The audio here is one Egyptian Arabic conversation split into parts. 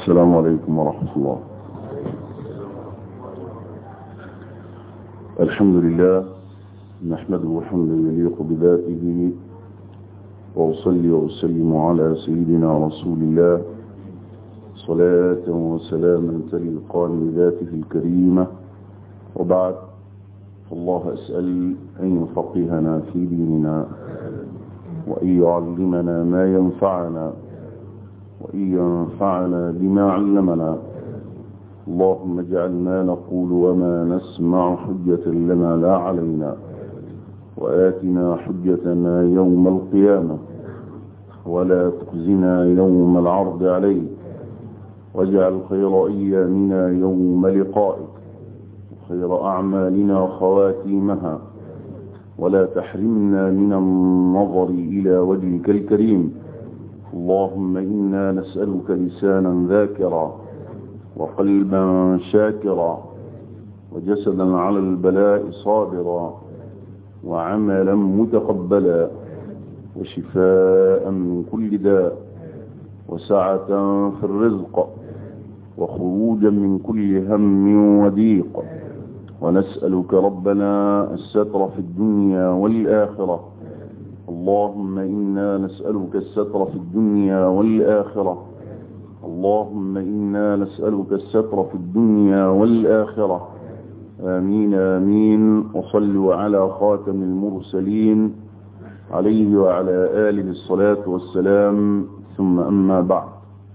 السلام عليكم ورحمة الله الحمد لله نحمده حمدا يليق بذاته وأصلي وأسلم على سيدنا رسول الله صلاة وسلاما تلقان بذاته الكريمة وبعد فالله أسأل أن يفقهنا في ديننا وأن يعلمنا ما ينفعنا وأن ينفعنا بما علمنا اللهم اجعل ما نقول وما نسمع حجة لنا لا علينا وآتنا حجتنا يوم القيامة ولا تخزنا يوم العرض عليك واجعل خير أيامنا يوم لقائك وخير أعمالنا خواتيمها ولا تحرمنا من النظر إلى وجهك الكريم اللهم إنا نسألك لسانا ذاكرا وقلبا شاكرا وجسدا على البلاء صابرا وعملا متقبلا وشفاء من كل داء وسعة في الرزق وخروجا من كل هم وضيق ونسألك ربنا الستر في الدنيا والآخرة اللهم إنا نسألك الستر في الدنيا والآخرة اللهم إنا نسألك الستر في الدنيا والآخرة آمين آمين وصلوا على خاتم المرسلين عليه وعلى آله الصلاة والسلام ثم أما بعد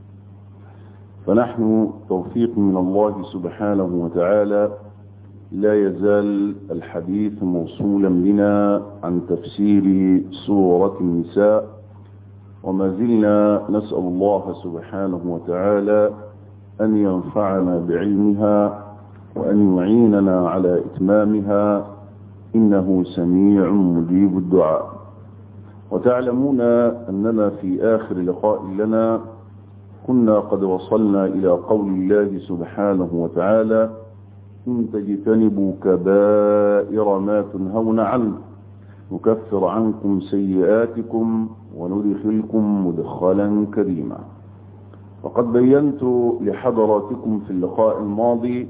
فنحن توفيق من الله سبحانه وتعالى لا يزال الحديث موصولا بنا عن تفسير سورة النساء وما زلنا نسأل الله سبحانه وتعالى أن ينفعنا بعلمها وأن يعيننا على إتمامها إنه سميع مجيب الدعاء وتعلمون أننا في آخر لقاء لنا كنا قد وصلنا إلى قول الله سبحانه وتعالى إن تجتنبوا كبائر ما تنهون عنه نكفر عنكم سيئاتكم وندخلكم مدخلا كريما وقد بينت لحضراتكم في اللقاء الماضي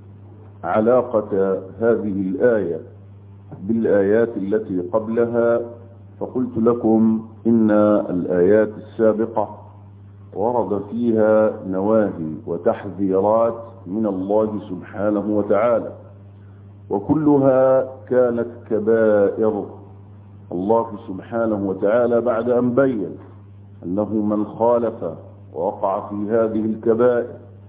علاقة هذه الآية بالآيات التي قبلها فقلت لكم إن الآيات السابقة ورد فيها نواهي وتحذيرات من الله سبحانه وتعالى وكلها كانت كبائر الله سبحانه وتعالى بعد أن بين أنه من خالف ووقع في هذه الكبائر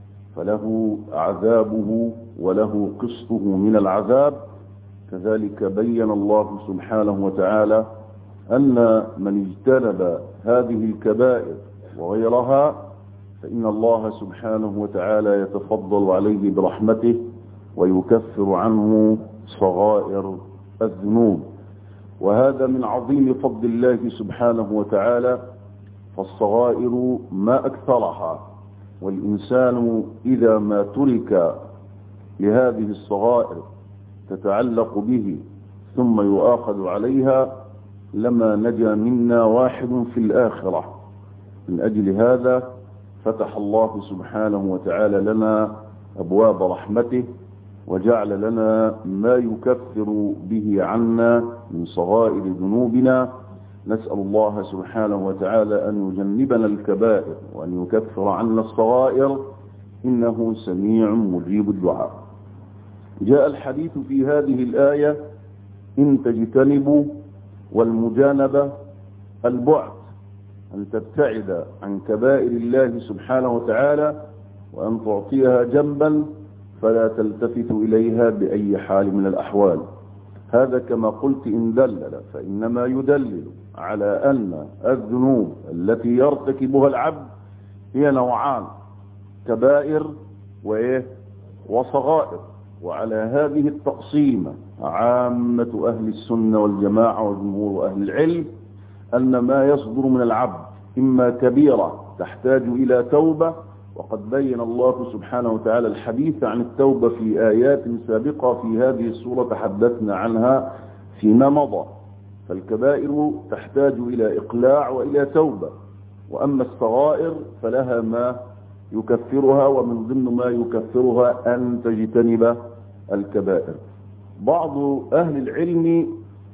فله عذابه وله قسطه من العذاب كذلك بين الله سبحانه وتعالى أن من اجتنب هذه الكبائر وغيرها فإن الله سبحانه وتعالى يتفضل عليه برحمته ويكفر عنه صغائر الذنوب وهذا من عظيم فضل الله سبحانه وتعالى فالصغائر ما أكثرها والإنسان إذا ما ترك لهذه الصغائر تتعلق به ثم يؤاخذ عليها لما نجا منا واحد في الآخرة من أجل هذا فتح الله سبحانه وتعالى لنا أبواب رحمته وجعل لنا ما يكفر به عنا من صغائر ذنوبنا نسأل الله سبحانه وتعالى أن يجنبنا الكبائر وأن يكفر عنا الصغائر إنه سميع مجيب الدعاء جاء الحديث في هذه الآية إن تجتنبوا والمجانبة البعد أن تبتعد عن كبائر الله سبحانه وتعالى وأن تعطيها جنبا فلا تلتفت إليها بأي حال من الأحوال هذا كما قلت إن دلل فإنما يدلل على أن الذنوب التي يرتكبها العبد هي نوعان كبائر وإيه وصغائر وعلى هذه التقسيمة عامة أهل السنة والجماعة وجمهور أهل العلم أن ما يصدر من العبد إما كبيرة تحتاج إلى توبة وقد بين الله سبحانه وتعالى الحديث عن التوبة في آيات سابقة في هذه السورة تحدثنا عنها فيما مضى فالكبائر تحتاج إلى إقلاع وإلى توبة وأما الصغائر فلها ما يكفرها ومن ضمن ما يكفرها أن تجتنب الكبائر بعض أهل العلم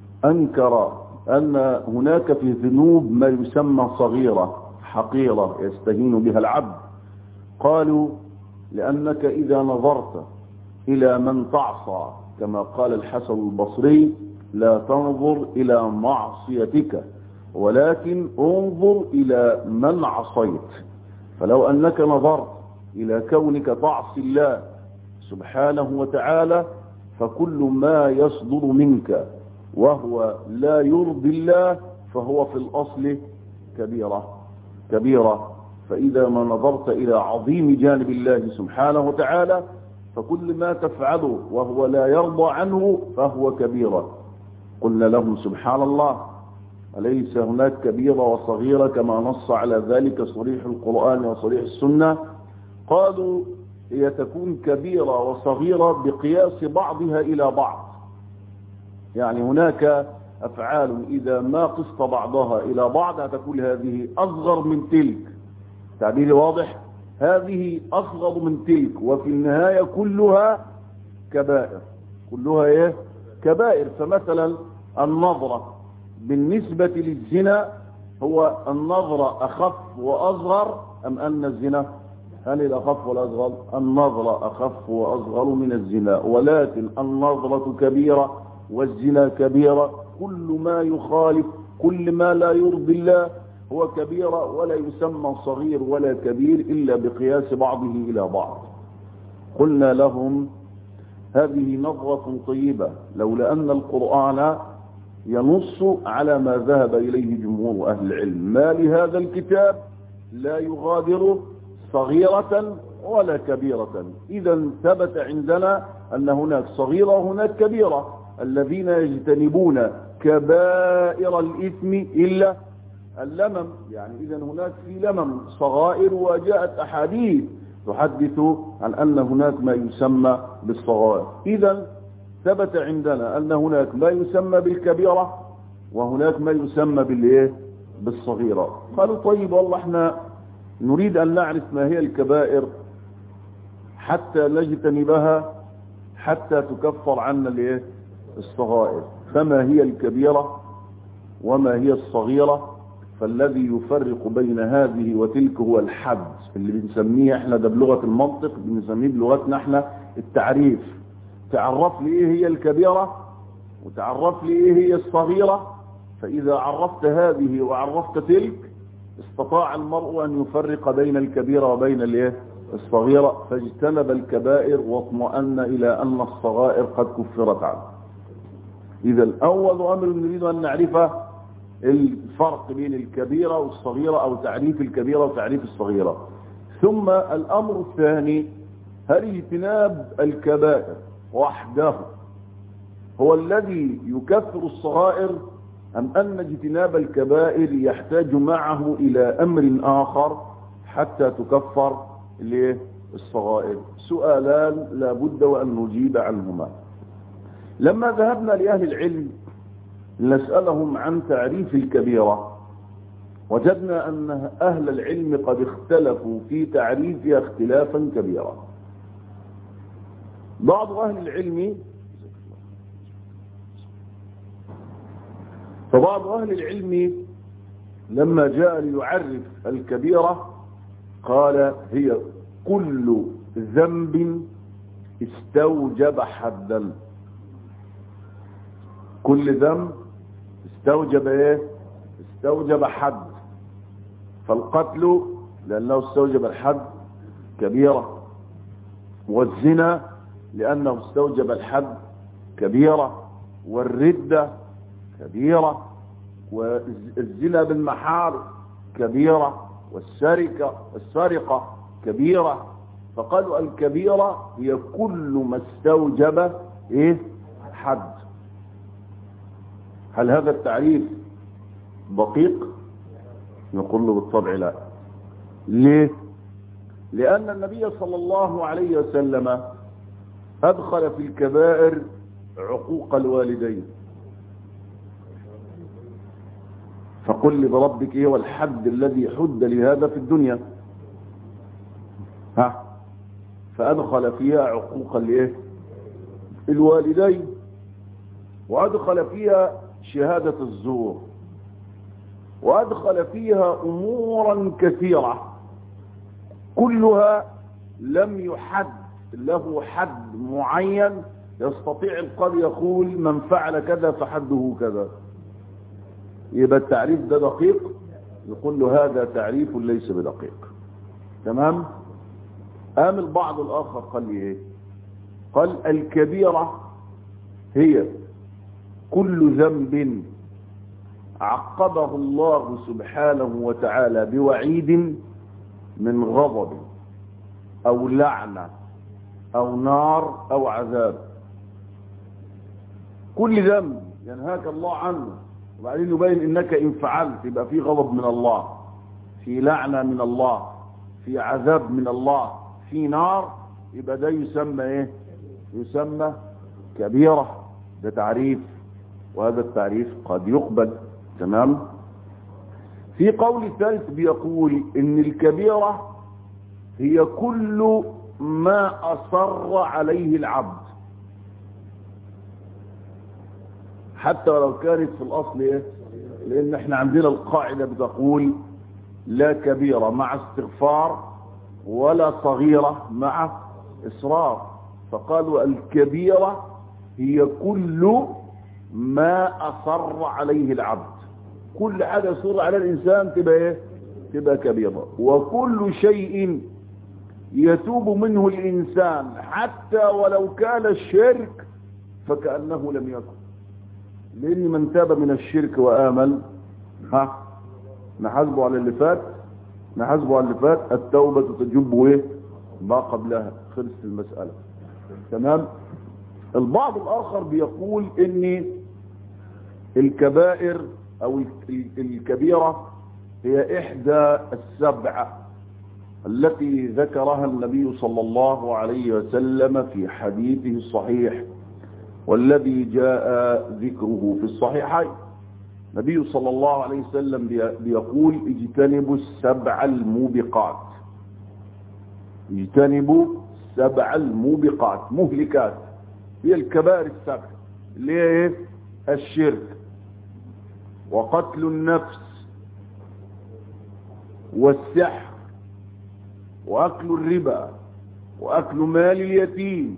أنكر أن هناك في الذنوب ما يسمى صغيرة حقيرة يستهين بها العبد قالوا لأنك إذا نظرت إلى من تعصى كما قال الحسن البصري لا تنظر إلى معصيتك ولكن انظر إلى من عصيت فلو أنك نظرت إلى كونك تعصي الله سبحانه وتعالى فكل ما يصدر منك وهو لا يرضي الله فهو في الأصل كبيرة كبيرة فإذا ما نظرت إلى عظيم جانب الله سبحانه وتعالى فكل ما تفعله وهو لا يرضى عنه فهو كبيرة قلنا لهم سبحان الله أليس هناك كبيرة وصغيرة كما نص على ذلك صريح القرآن وصريح السنة قالوا هي تكون كبيرة وصغيرة بقياس بعضها إلى بعض يعني هناك أفعال إذا ما قصت بعضها إلى بعض تكون هذه أصغر من تلك تعبيري واضح هذه أصغر من تلك وفي النهاية كلها كبائر كلها إيه كبائر فمثلا النظرة بالنسبة للزنا هو النظرة أخف وأصغر أم أن الزنا هل الأخف والأصغر النظرة أخف وأصغر من الزنا ولكن النظرة كبيرة والزنا كبيرة كل ما يخالف كل ما لا يرضي الله هو كبيرة ولا يسمى صغير ولا كبير إلا بقياس بعضه إلى بعض قلنا لهم هذه نظرة طيبة لولا أن القرآن ينص على ما ذهب إليه جمهور أهل العلم ما لهذا الكتاب لا يغادر صغيرة ولا كبيرة إذا ثبت عندنا أن هناك صغيرة وهناك كبيرة الذين يجتنبون كبائر الإثم إلا اللمم يعني إذا هناك في لمم صغائر وجاءت أحاديث تحدث عن أن هناك ما يسمى بالصغائر إذا ثبت عندنا أن هناك ما يسمى بالكبيرة وهناك ما يسمى بالإيه بالصغيرة قالوا طيب والله احنا نريد أن نعرف ما هي الكبائر حتى نجتنبها حتى تكفر عنا الايه الصغائر فما هي الكبيرة وما هي الصغيرة فالذي يفرق بين هذه وتلك هو الحد اللي بنسميه احنا ده بلغة المنطق بنسميه بلغتنا احنا التعريف تعرف لي ايه هي الكبيرة وتعرف لي ايه هي الصغيرة فاذا عرفت هذه وعرفت تلك استطاع المرء ان يفرق بين الكبيرة وبين الايه الصغيرة فاجتنب الكبائر واطمأن الى ان الصغائر قد كفرت عنه اذا اول امر نريد ان نعرفه الفرق بين الكبيرة والصغيرة او تعريف الكبيرة وتعريف الصغيرة ثم الامر الثاني هل اجتناب الكبائر وحده هو الذي يكفر الصغائر أم أن اجتناب الكبائر يحتاج معه إلى أمر آخر حتى تكفر الصغائر سؤالان لا بد وأن نجيب عنهما لما ذهبنا لأهل العلم نسألهم عن تعريف الكبيرة وجدنا أن أهل العلم قد اختلفوا في تعريفها اختلافا كبيرا بعض أهل العلم فبعض أهل العلم لما جاء ليعرف الكبيرة قال هي كل ذنب استوجب حدا كل ذنب استوجب ايه استوجب حد فالقتل لأنه استوجب الحد كبيرة والزنا لأنه استوجب الحد كبيرة والردة كبيرة والزنا بالمحار كبيرة والسرقة السرقة كبيرة فقالوا الكبيرة هي كل ما استوجب ايه حد هل هذا التعريف دقيق نقول له بالطبع لا ليه لأن النبي صلى الله عليه وسلم أدخل في الكبائر عقوق الوالدين فقل لي بربك ايه والحد الذي حد لهذا في الدنيا ها فأدخل فيها عقوقا لإيه الوالدين وأدخل فيها شهادة الزور وأدخل فيها أمورا كثيرة كلها لم يحد له حد معين يستطيع القاضي يقول من فعل كذا فحده كذا يبقى التعريف ده دقيق يقول له هذا تعريف ليس بدقيق تمام قام البعض الآخر قال لي ايه قال الكبيرة هي كل ذنب عقبه الله سبحانه وتعالى بوعيد من غضب او لعنة او نار او عذاب كل ذنب ينهاك الله عنه وبعدين يبين انك ان فعلت يبقى في غضب من الله في لعنة من الله في عذاب من الله في نار يبقى ده يسمى ايه يسمى كبيرة ده تعريف وهذا التعريف قد يقبل تمام في قول ثالث بيقول ان الكبيرة هي كل ما اصر عليه العبد حتى ولو كانت في الاصل ايه لان احنا عندنا القاعدة بتقول لا كبيرة مع استغفار ولا صغيرة مع اصرار فقالوا الكبيرة هي كل ما اصر عليه العبد كل حاجة يصر على الانسان تبقى ايه تبقى كبيرة وكل شيء يتوب منه الانسان حتى ولو كان الشرك فكأنه لم يكن لان من تاب من الشرك وآمن ها نحاسبه على اللي فات نحاسبه على اللي فات التوبة تجب ايه ما قبلها خلص المسألة تمام البعض الاخر بيقول ان الكبائر او الكبيرة هي احدى السبعة التي ذكرها النبي صلى الله عليه وسلم في حديثه الصحيح والذي جاء ذكره في الصحيحين النبي صلى الله عليه وسلم بيقول اجتنبوا السبع الموبقات اجتنبوا سبع الموبقات مهلكات هي الكبائر السبع اللي هي ايه الشرك وقتل النفس والسحر واكل الربا واكل مال اليتيم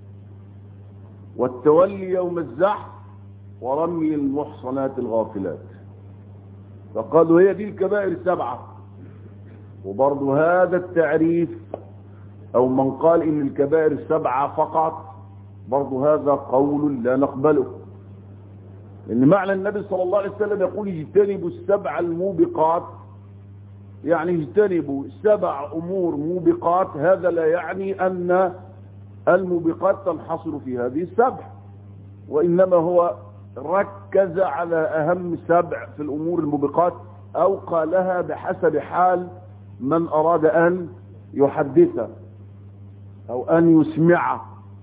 والتولي يوم الزحف ورمي المحصنات الغافلات فقالوا هي دي الكبائر السبعة وبرضو هذا التعريف او من قال ان الكبائر السبعة فقط برضو هذا قول لا نقبله ان معنى النبي صلى الله عليه وسلم يقول اجتنبوا السبع الموبقات يعني اجتنبوا سبع امور موبقات هذا لا يعني ان الموبقات تنحصر في هذه السبع وانما هو ركز على اهم سبع في الامور الموبقات او قالها بحسب حال من اراد ان يحدثه او ان يسمعه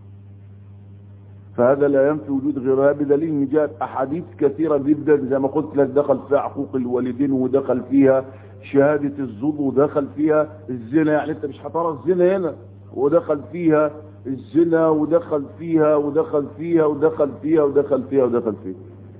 فهذا لا ينفي وجود غيرها بدليل ان جاءت احاديث كثيرة جدا زي ما قلت لك دخل فيها حقوق الوالدين ودخل فيها شهادة الزوج ودخل فيها الزنا يعني انت مش هترى الزنا هنا ودخل فيها الزنا ودخل فيها ودخل فيها ودخل فيها ودخل فيها ودخل فيها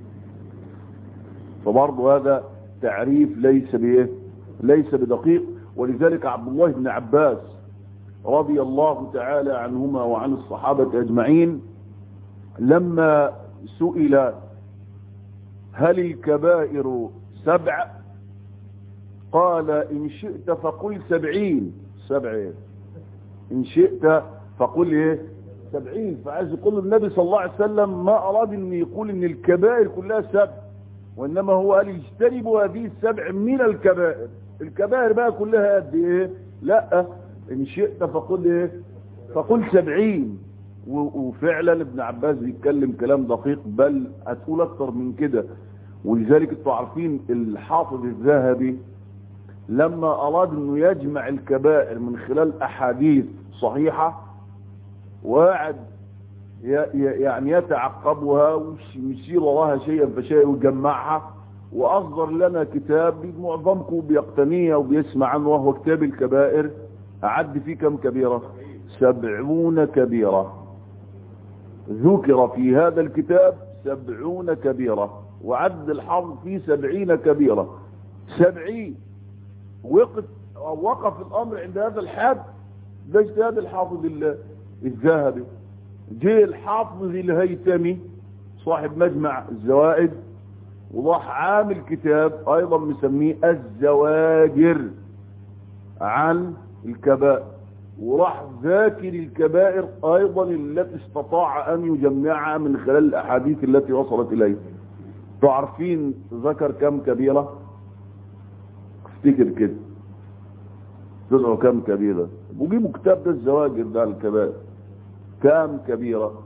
فبرضه هذا تعريف ليس بايه ليس بدقيق ولذلك عبد الله بن عباس رضي الله تعالى عنهما وعن الصحابة اجمعين لما سئل هل الكبائر سبع قال ان شئت فقل سبعين سبعين ان شئت فقل ايه سبعين فعايز يقول النبي صلى الله عليه وسلم ما اراد ان يقول ان الكبائر كلها سبع وانما هو قال اجتنبوا هذه السبع من الكبائر الكبائر بقى كلها قد ايه لا ان شئت فقل ايه فقل سبعين وفعلا ابن عباس بيتكلم كلام دقيق بل هتقول اكتر من كده ولذلك انتوا عارفين الحافظ الذهبي لما اراد انه يجمع الكبائر من خلال احاديث صحيحة وقعد يعني يتعقبها ويشير وراها شيئا فشيئا ويجمعها واصدر لنا كتاب معظمكم بيقتنيه وبيسمع عنه وهو كتاب الكبائر أعد فيه كم كبيرة سبعون كبيرة ذكر في هذا الكتاب سبعون كبيرة وعد الحافظ فيه سبعين كبيرة سبعين وقف وقف الأمر عند هذا الحد ده اجتهاد الحافظ الذهبي جه الحافظ الهيثمي صاحب مجمع الزوائد وراح عامل كتاب ايضا مسميه الزواجر عن الكبائر وراح ذاكر الكبائر ايضا التي استطاع ان يجمعها من خلال الاحاديث التي وصلت اليه تعرفين ذكر كم كبيرة افتكر كده تدعو كم كبيرة وجيبوا كتاب ده الزواجر ده الكبائر كام كبيرة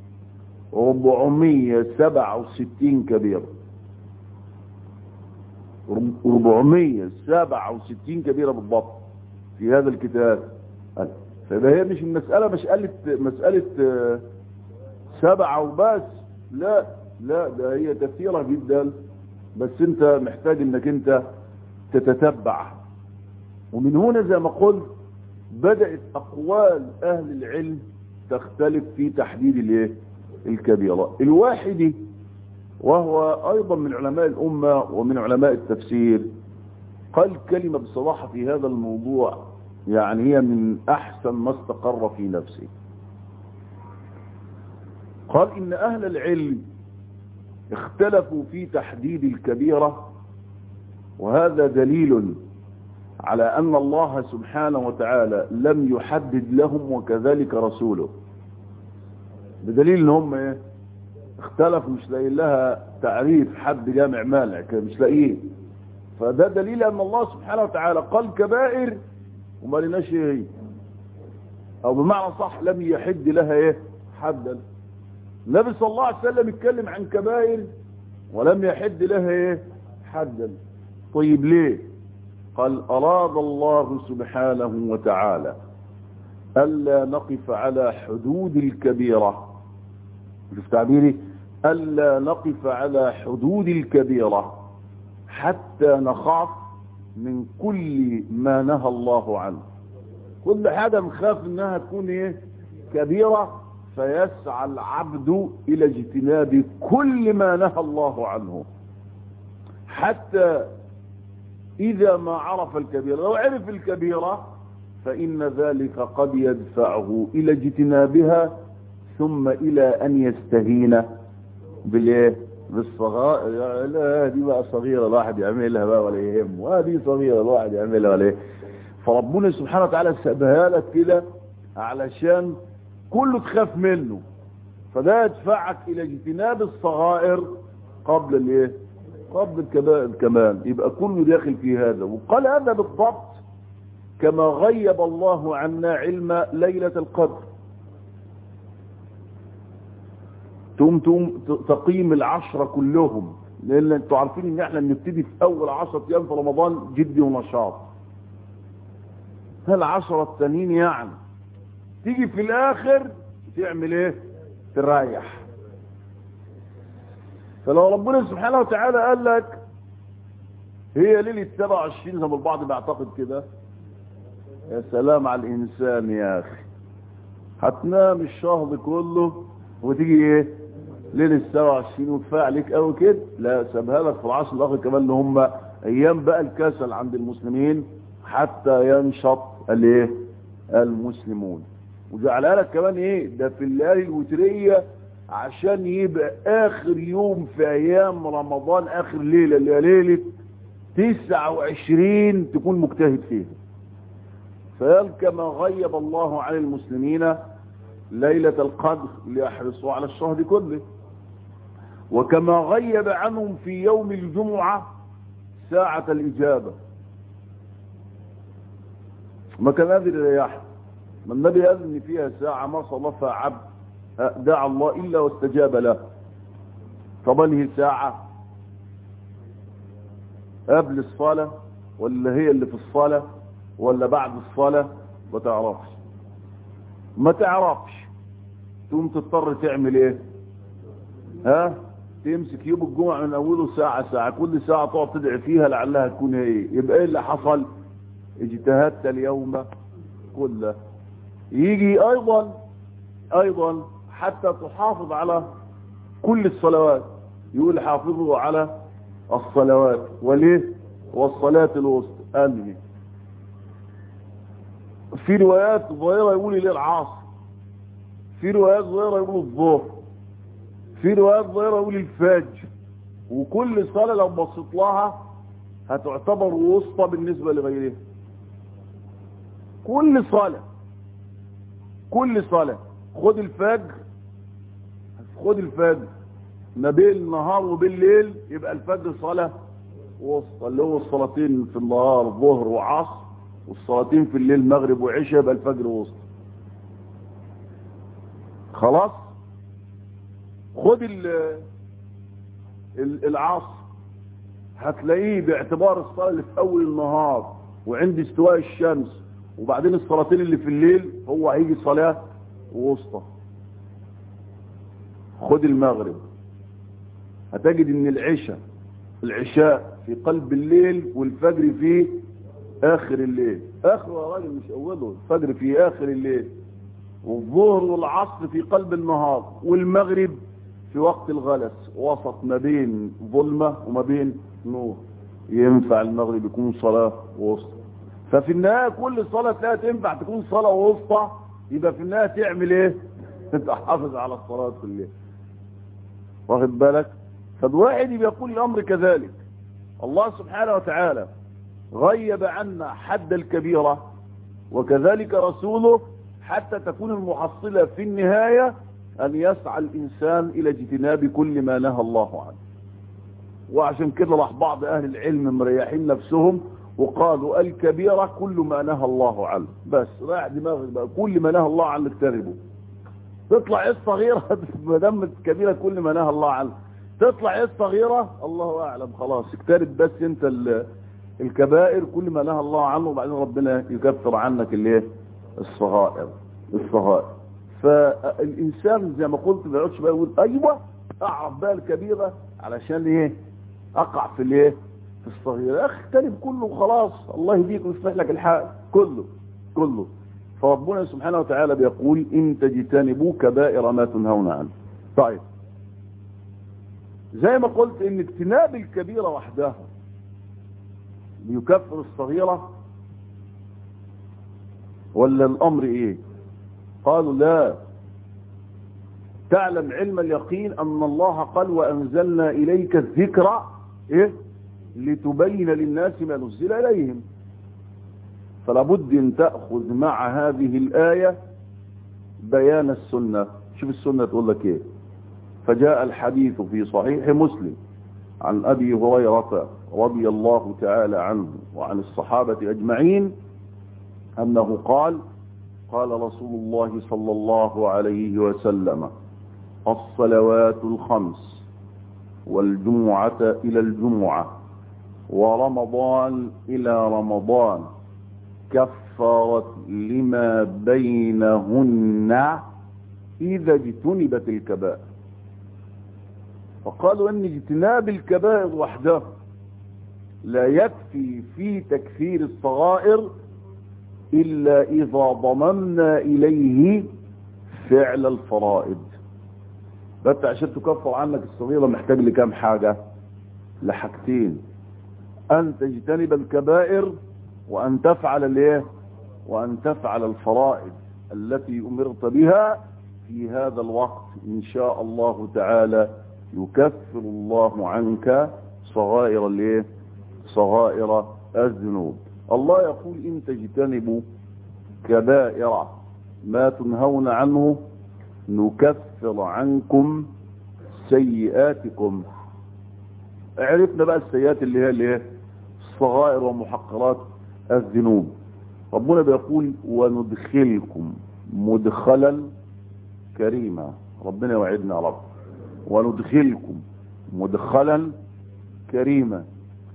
467 كبيرة 467 كبيرة بالضبط في هذا الكتاب فده هي مش المسألة مسألة مسألة سبعة وبس لا لا ده هي كثيرة جدا بس انت محتاج انك انت تتتبع ومن هنا زي ما قلت بدأت اقوال اهل العلم تختلف في تحديد الايه الكبيرة الواحد وهو ايضا من علماء الامة ومن علماء التفسير قال كلمة بصراحة في هذا الموضوع يعني هي من احسن ما استقر في نفسي قال ان اهل العلم اختلفوا في تحديد الكبيرة وهذا دليل على ان الله سبحانه وتعالى لم يحدد لهم وكذلك رسوله بدليل ان هم ايه اختلفوا مش لاقيين لها تعريف حد جامع مانع كده مش لاقيين فده دليل ان الله سبحانه وتعالى قال كبائر وما لناش ايه هي او بمعنى صح لم يحد لها ايه حدا النبي صلى الله عليه وسلم اتكلم عن كبائر ولم يحد لها ايه حدا طيب ليه قال اراد الله سبحانه وتعالى الا نقف على حدود الكبيره شوف تعبيري ألا نقف على حدود الكبيرة حتى نخاف من كل ما نهى الله عنه كل حاجة نخاف انها تكون ايه كبيرة فيسعى العبد الى اجتناب كل ما نهى الله عنه حتى اذا ما عرف الكبيرة لو عرف الكبيرة فان ذلك قد يدفعه الى اجتنابها ثم الى ان يستهين بالايه بالصغائر لا دي بقى صغيره الواحد يعملها بقى ولا يهمه هذه صغيره الواحد يعملها ولا ايه فربنا سبحانه وتعالى سابها لك كده علشان كله تخاف منه فده يدفعك الى اجتناب الصغائر قبل الايه قبل الكبائر كمان يبقى كله داخل في هذا وقال هذا بالضبط كما غيب الله عنا علم ليله القدر تقوم تقوم تقيم العشرة كلهم لان انتوا عارفين ان احنا بنبتدي في اول عشرة ايام في رمضان جدي ونشاط العشرة التانيين يعني تيجي في الاخر تعمل ايه تريح فلو ربنا سبحانه وتعالى قال لك هي ليلة 27 زي ما البعض بيعتقد كده يا سلام على الانسان يا اخي هتنام الشهر كله وتيجي ايه ليله 27 وكفايه عليك قوي كده لا سابها لك في العصر الاخر كمان اللي هم ايام بقى الكسل عند المسلمين حتى ينشط الايه المسلمون وجعلها لك كمان ايه ده في الليالي الوتريه عشان يبقى اخر يوم في ايام رمضان اخر ليله اللي هي ليله 29 تكون مجتهد فيها فقال كما غيب الله عن المسلمين ليلة القدر ليحرصوا على الشهر كله وكما غيب عنهم في يوم الجمعة ساعة الإجابة ما كان هذه الرياح ما النبي قال ان فيها ساعة ما صلفها عبد دعا الله إلا واستجاب له طبعا هي ساعة قبل الصلاة ولا هي اللي في الصلاة ولا بعد الصلاة ما تعرفش ما تعرفش تقوم تضطر تعمل ايه ها تمسك يوم الجمعة من اوله ساعة ساعة كل ساعة تقعد تدعي فيها لعلها تكون ايه يبقى ايه اللي حصل اجتهدت اليوم كله يجي ايضا ايضا حتى تحافظ على كل الصلوات يقول حافظوا على الصلوات وليه والصلاة الوسطى انهي في روايات ظاهرة يقول للعصر في روايات ظاهرة يقول الظهر في روايات ظاهرة يقول الفجر وكل صلاة لو بصيت لها هتعتبر وسطى بالنسبة لغيرها كل صلاة كل صلاة خد الفجر خد الفجر ما بين النهار وبالليل يبقى الفجر صلاة وسطى اللي هو الصلاتين في النهار ظهر وعصر والصلاتين في الليل مغرب وعشاء يبقى الفجر وسطى خلاص خد العصر هتلاقيه باعتبار الصلاة اللي في اول النهار وعند استواء الشمس وبعدين الصلاتين اللي في الليل هو هيجي صلاة وسطى خد المغرب هتجد ان العشاء العشاء في قلب الليل والفجر في اخر الليل اخر يا راجل مش اوله الفجر في اخر الليل والظهر والعصر في قلب النهار والمغرب في وقت الغلس وسط ما بين ظلمة وما بين نور ينفع المغرب يكون صلاة وسطى ففي النهاية كل صلاة لا تنفع تكون صلاة وسطى يبقى في النهاية تعمل ايه تحافظ على الصلاة كلها واخد بالك فالواحد بيقول الامر كذلك الله سبحانه وتعالى غيب عنا حد الكبيرة وكذلك رسوله حتى تكون المحصلة في النهاية أن يسعى الإنسان إلى اجتناب كل ما نهى الله عنه وعشان كده راح بعض أهل العلم مريحين نفسهم وقالوا الكبيرة كل ما نهى الله عنه بس رايح دماغك بقى كل ما نهى الله عنه اجتنبه تطلع ايه الصغيرة ما دام كبيرة كل ما نهى الله عنه تطلع ايه الصغيرة الله اعلم خلاص اجتنب بس انت الكبائر كل ما نهى الله عنه وبعدين ربنا يكفر عنك الايه الصغائر الصغائر فالانسان زي ما قلت ما يقعدش بقى يقول ايوه اعرف بقى الكبيرة علشان ايه اقع في الايه في الصغيرة يا اخي اجتنب كله وخلاص الله يهديك ويصلح لك الحال كله كله فربنا سبحانه وتعالى بيقول ان تجتنبوا كبائر ما تنهون عنه طيب زي ما قلت ان اجتناب الكبيرة وحدها بيكفر الصغيرة ولا الامر ايه قالوا لا تعلم علم اليقين ان الله قال وانزلنا اليك الذكر ايه لتبين للناس ما نزل اليهم فلا بد ان تأخذ مع هذه الآية بيان السنة شوف السنة تقول لك ايه فجاء الحديث في صحيح مسلم عن أبي هريرة رضي الله تعالى عنه وعن الصحابة أجمعين أنه قال قال رسول الله صلى الله عليه وسلم الصلوات الخمس والجمعة إلى الجمعة ورمضان إلى رمضان كفرت لما بينهن إذا اجتنبت الكبائر فقالوا أن اجتناب الكبائر وحده لا يكفي في تكفير الصغائر إلا إذا ضممنا إليه فعل الفرائض بس عشان تكفر عنك الصغيرة محتاج لكام حاجة لحاجتين أن تجتنب الكبائر وأن تفعل الايه وأن تفعل الفرائض التي أمرت بها في هذا الوقت إن شاء الله تعالى يكفر الله عنك صغائر الايه صغائر الذنوب الله يقول إن تجتنبوا كبائر ما تنهون عنه نكفر عنكم سيئاتكم عرفنا بقى السيئات اللي هي اللي هي الصغائر ومحقرات الذنوب ربنا بيقول وندخلكم مدخلا كريما ربنا يوعدنا يا رب وندخلكم مدخلا كريما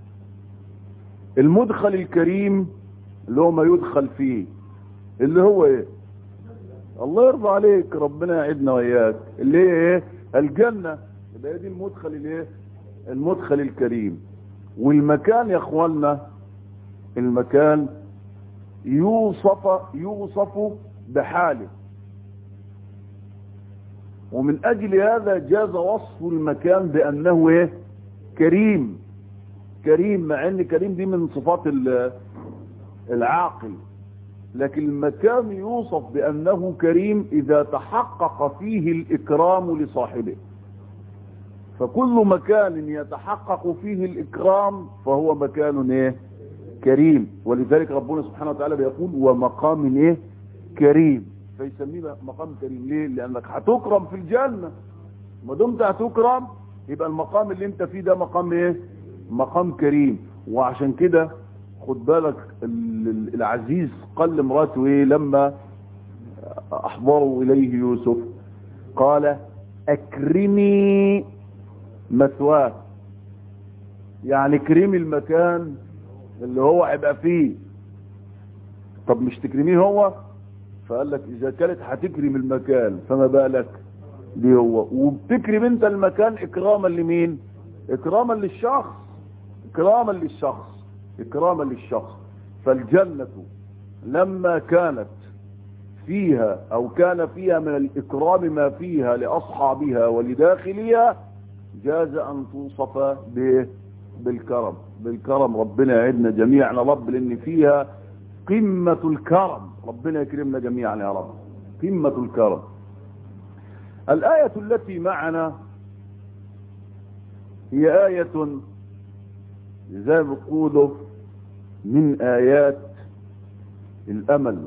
المدخل الكريم اللي هو ما يدخل فيه اللي هو ايه الله يرضى عليك ربنا يعدنا وياك اللي هي ايه الجنة يبقى دي المدخل الايه المدخل الكريم والمكان يا اخواننا المكان يوصف يوصف بحاله ومن أجل هذا جاز وصف المكان بأنه إيه؟ كريم كريم مع أن كريم دي من صفات العاقل لكن المكان يوصف بأنه كريم إذا تحقق فيه الإكرام لصاحبه فكل مكان يتحقق فيه الإكرام فهو مكان إيه؟ كريم ولذلك ربنا سبحانه وتعالى بيقول ومقام إيه؟ كريم فيسميه مقام كريم ليه لانك هتكرم في الجنة ما دمت هتكرم يبقى المقام اللي انت فيه ده مقام ايه مقام كريم وعشان كده خد بالك العزيز قال لمراته ايه لما احضروا اليه يوسف قال اكرمي مثواه يعني كريمي المكان اللي هو هيبقى فيه طب مش تكرميه هو فقال لك اذا كانت هتكرم المكان فما بالك دي هو وبتكرم انت المكان اكراما لمين اكراما للشخص اكراما للشخص اكراما للشخص فالجنة لما كانت فيها او كان فيها من الاكرام ما فيها لاصحابها ولداخلها جاز ان توصف بالكرم بالكرم ربنا يعدنا جميعا رب لان فيها قمة الكرم ربنا يكرمنا جميعا يا رب قمة الكرم الآية التي معنا هي آية زي ما بيقولوا من آيات الأمل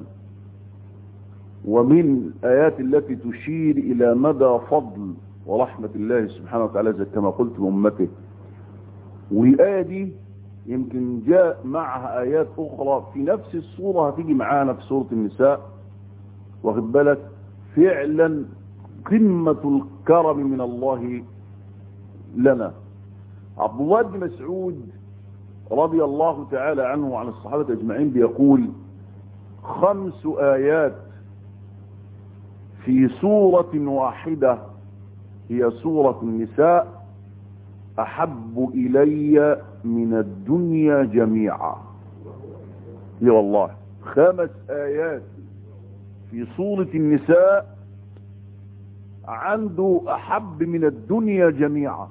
ومن الآيات التي تشير إلى مدى فضل ورحمة الله سبحانه وتعالى كما قلت لأمته والآية دي يمكن جاء معها آيات أخرى في نفس الصورة هتيجي معانا في سورة النساء واخد بالك فعلا قمة الكرم من الله لنا عبد الله بن مسعود رضي الله تعالى عنه وعن الصحابة أجمعين بيقول خمس آيات في سورة واحدة هي سورة النساء أحب إلي من الدنيا جميعا يا والله خمس آيات في سورة النساء عنده أحب من الدنيا جميعا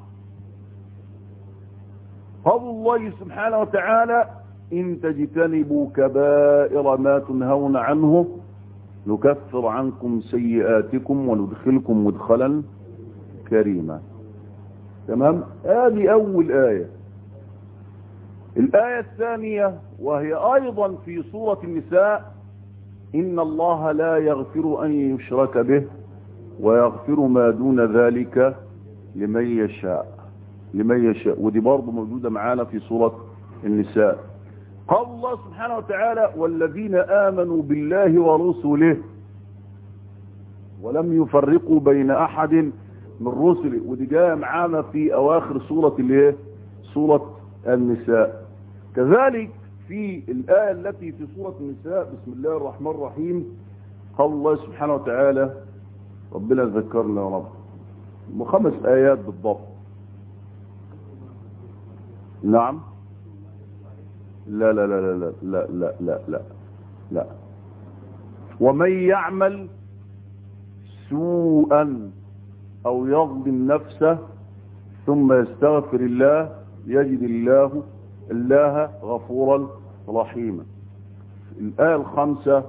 قول الله سبحانه وتعالى إن تجتنبوا كبائر ما تنهون عنه نكفر عنكم سيئاتكم وندخلكم مدخلا كريما تمام هذه أول آية الآية الثانية وهي أيضا في سورة النساء إن الله لا يغفر أن يشرك به ويغفر ما دون ذلك لمن يشاء لمن يشاء ودي برضه موجودة معانا في سورة النساء قال الله سبحانه وتعالى والذين آمنوا بالله ورسله ولم يفرقوا بين أحد من رسله ودي جاء معانا في أواخر سورة الايه سورة النساء كذلك في الآية التي في سورة النساء بسم الله الرحمن الرحيم قال الله سبحانه وتعالى ربنا ذكرنا يا رب خمس آيات بالضبط نعم لا لا لا لا لا لا لا لا لا ومن يعمل سوءا او يظلم نفسه ثم يستغفر الله يجد الله الله غفورا رحيما الآية الخامسة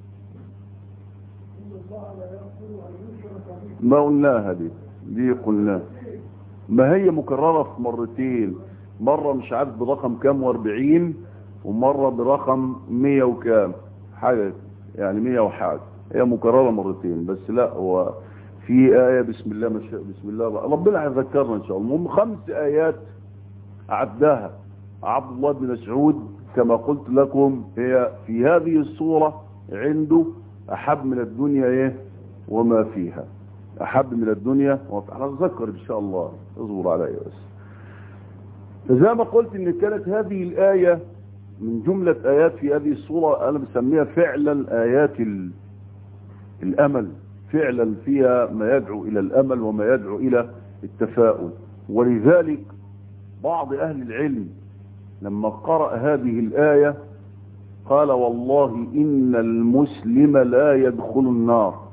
ما قلناها دي دي قلناها ما هي مكررة في مرتين مرة مش عارف برقم كام واربعين ومرة برقم مية وكام حاجة يعني مية وحاجة هي مكررة مرتين بس لا هو في آية بسم الله مش بسم الله ربنا هيذكرنا إن شاء الله المهم خمس آيات أعدها عبد الله بن مسعود كما قلت لكم هي في هذه الصورة عنده أحب من الدنيا إيه وما فيها أحب من الدنيا وما نتذكر إن شاء الله اصبر علي بس فزي ما قلت إن كانت هذه الآية من جملة آيات في هذه الصورة أنا بسميها فعلا آيات الأمل فعلا فيها ما يدعو إلى الأمل وما يدعو إلى التفاؤل ولذلك بعض أهل العلم لما قرأ هذه الآية قال والله إن المسلم لا يدخل النار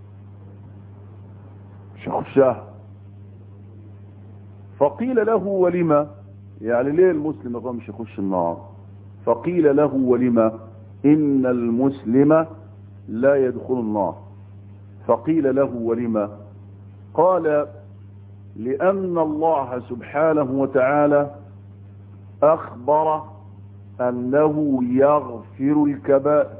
مش يخشها فقيل له ولما يعني ليه المسلم هو مش يخش النار فقيل له ولما إن المسلم لا يدخل النار فقيل له ولما قال لأن الله سبحانه وتعالى أخبر أنه يغفر الكبائر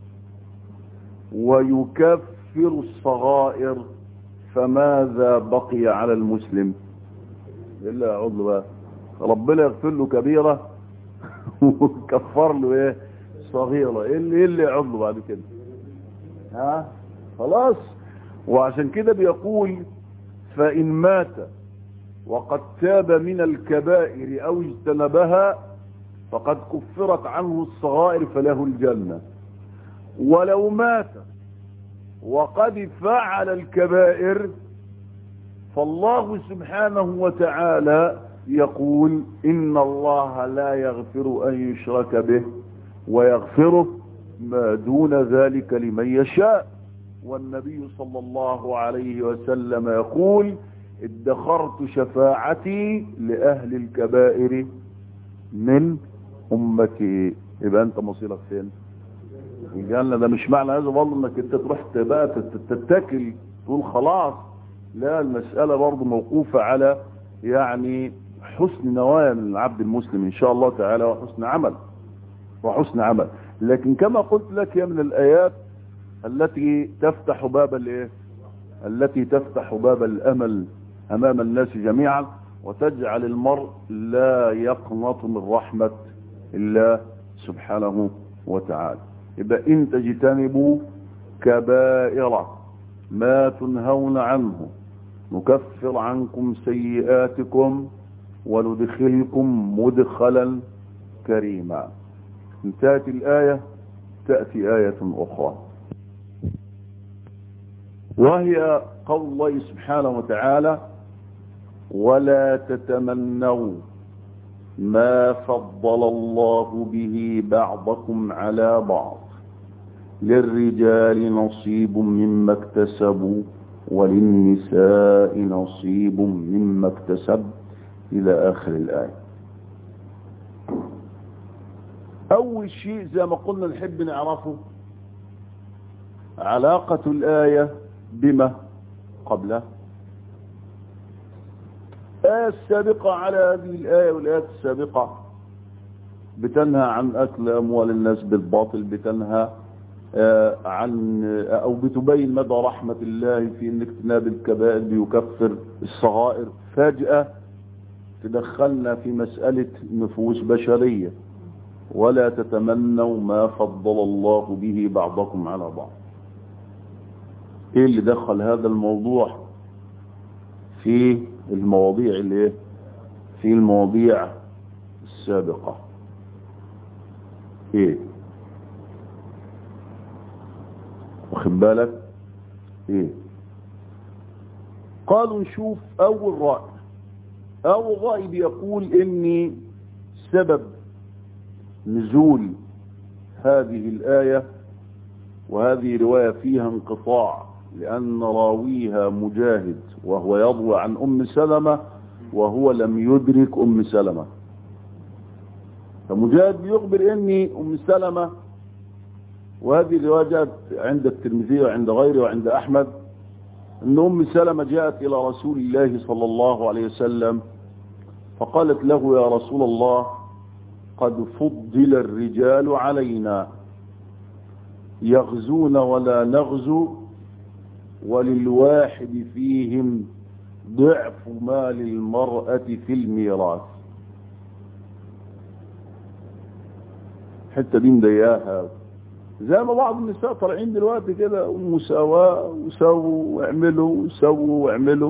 ويكفر الصغائر فماذا بقي على المسلم إلا يعود له بقى ربنا يغفر له كبيرة وكفر له ايه صغيرة ايه اللي, إيه اللي يعود له بعد كده ها خلاص وعشان كده بيقول فإن مات وقد تاب من الكبائر أو اجتنبها فقد كفرت عنه الصغائر فله الجنة ولو مات وقد فعل الكبائر فالله سبحانه وتعالى يقول إن الله لا يغفر أن يشرك به ويغفره ما دون ذلك لمن يشاء والنبي صلى الله عليه وسلم يقول ادخرت شفاعتي لأهل الكبائر من أمتي يبقى أنت مصيرك فين الجنة ده مش معنى هذا والله انك انت تروح بقى تتكل تقول خلاص لا المسألة برضه موقوفة على يعني حسن نوايا من العبد المسلم ان شاء الله تعالى وحسن عمل وحسن عمل لكن كما قلت لك هي من الآيات التي تفتح باب الايه التي تفتح باب الامل امام الناس جميعا وتجعل المرء لا يقنط من رحمة الله سبحانه وتعالى يبقى ان تجتنبوا كبائر ما تنهون عنه نكفر عنكم سيئاتكم وندخلكم مدخلا كريما انتهت الآية تأتي آية أخرى وهي قول الله سبحانه وتعالى ولا تتمنوا ما فضل الله به بعضكم على بعض للرجال نصيب مما اكتسبوا وللنساء نصيب مما اكتسب إلى آخر الآية أول شيء زي ما قلنا نحب نعرفه علاقة الآية بما قبله الآية السابقة على هذه الآية والآيات السابقة بتنهى عن أكل أموال الناس بالباطل بتنهى عن أو بتبين مدى رحمة الله في أن اجتناب الكبائر بيكفر الصغائر فجأة تدخلنا في مسألة نفوس بشرية ولا تتمنوا ما فضل الله به بعضكم على بعض ايه اللي دخل هذا الموضوع في المواضيع اللي في المواضيع السابقة ايه واخد بالك ايه قالوا نشوف اول رأي اول رأي بيقول اني سبب نزول هذه الآية وهذه رواية فيها انقطاع لأن راويها مجاهد وهو يضوى عن أم سلمة وهو لم يدرك أم سلمة فمجاهد بيخبر أني أم سلمة وهذه الرواية جاءت عند الترمذي وعند غيره وعند أحمد أن أم سلمة جاءت إلى رسول الله صلى الله عليه وسلم فقالت له يا رسول الله قد فضل الرجال علينا يغزون ولا نغزو وللواحد فيهم ضعف ما للمرأة في الميراث حتى دي مضيقاها زي ما بعض النساء طالعين دلوقتي كده مساواة وسووا واعملوا وسووا واعملوا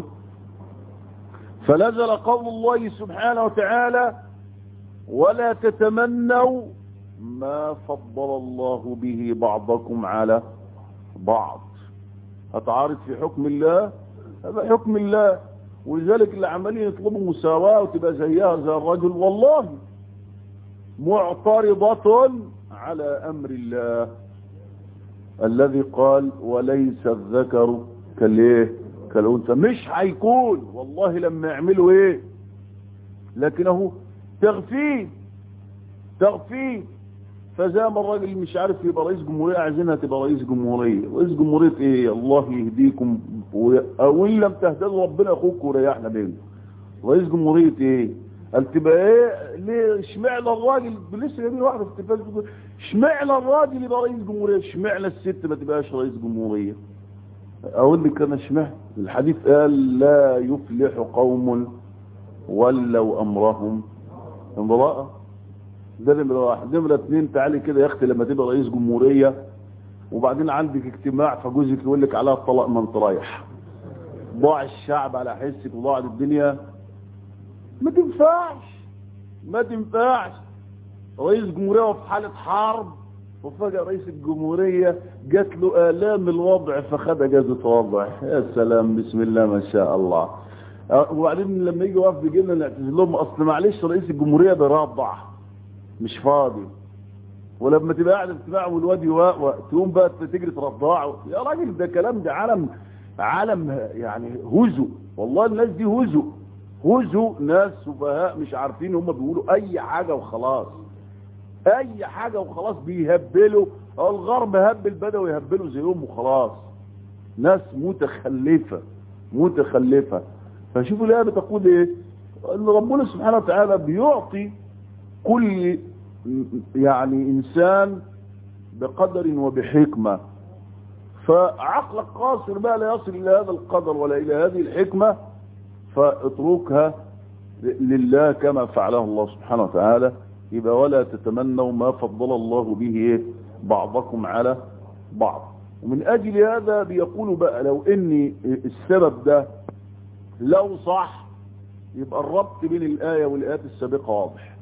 فنزل قول الله سبحانه وتعالى ولا تتمنوا ما فضل الله به بعضكم على بعض هتعارض في حكم الله هذا حكم الله ولذلك اللي عمالين يطلبوا مساواة وتبقى زيها زي الرجل والله معترضة على أمر الله الذي قال وليس الذكر كالايه كالأنثى مش هيكون والله لما يعملوا ايه لكنه تغفيه تغفيه فزي ما الراجل مش عارف يبقى رئيس جمهورية عايزينها تبقى رئيس جمهورية رئيس جمهورية ايه الله يهديكم او ان لم تهتدوا ربنا اخوك وريحنا بينه رئيس جمهورية ايه قال تبقى ايه ليه اشمعنى الراجل لسه جايبين واحده في التلفاز بتقول اشمعنى الراجل يبقى رئيس جمهوريه اشمعنى الست ما تبقاش رئيس جمهوريه اقول لك انا اشمعنى الحديث قال لا يفلح قوم ولوا امرهم امراه ده نمره واحد نمره اثنين تعالي كده يا اختي لما تبقى رئيس جمهوريه وبعدين عندك اجتماع فجوزك يقول لك عليها الطلاق ما انت رايح ضاع الشعب على حسك وضاعت الدنيا ما تنفعش ما تنفعش رئيس جمهورية وفي حالة حرب وفجأة رئيس الجمهورية جات له آلام الوضع فخد اجازة وضع يا سلام بسم الله ما شاء الله وبعدين لما يجي وقف بيجي لنا نعتذر لهم اصل معلش رئيس الجمهورية بيرضع مش فاضي ولما تبقى قاعد اجتماع والواد يواقع تقوم بقى تجري ترضعه يا راجل ده كلام ده عالم عالم يعني هزو والله الناس دي هزو هزو ناس سفهاء مش عارفين هم بيقولوا اي حاجة وخلاص اي حاجة وخلاص بيهبلوا الغرب هبل بدأوا يهبلوا زيهم وخلاص ناس متخلفة متخلفة فشوفوا الآية بتقول ايه ان ربنا سبحانه وتعالى بيعطي كل يعني انسان بقدر وبحكمة فعقلك قاصر بقى لا يصل الى هذا القدر ولا الى هذه الحكمة فاتركها لله كما فعله الله سبحانه وتعالى يبقى ولا تتمنوا ما فضل الله به بعضكم على بعض ومن اجل هذا بيقولوا بقى لو ان السبب ده لو صح يبقى الربط بين الآية والآيات السابقة واضح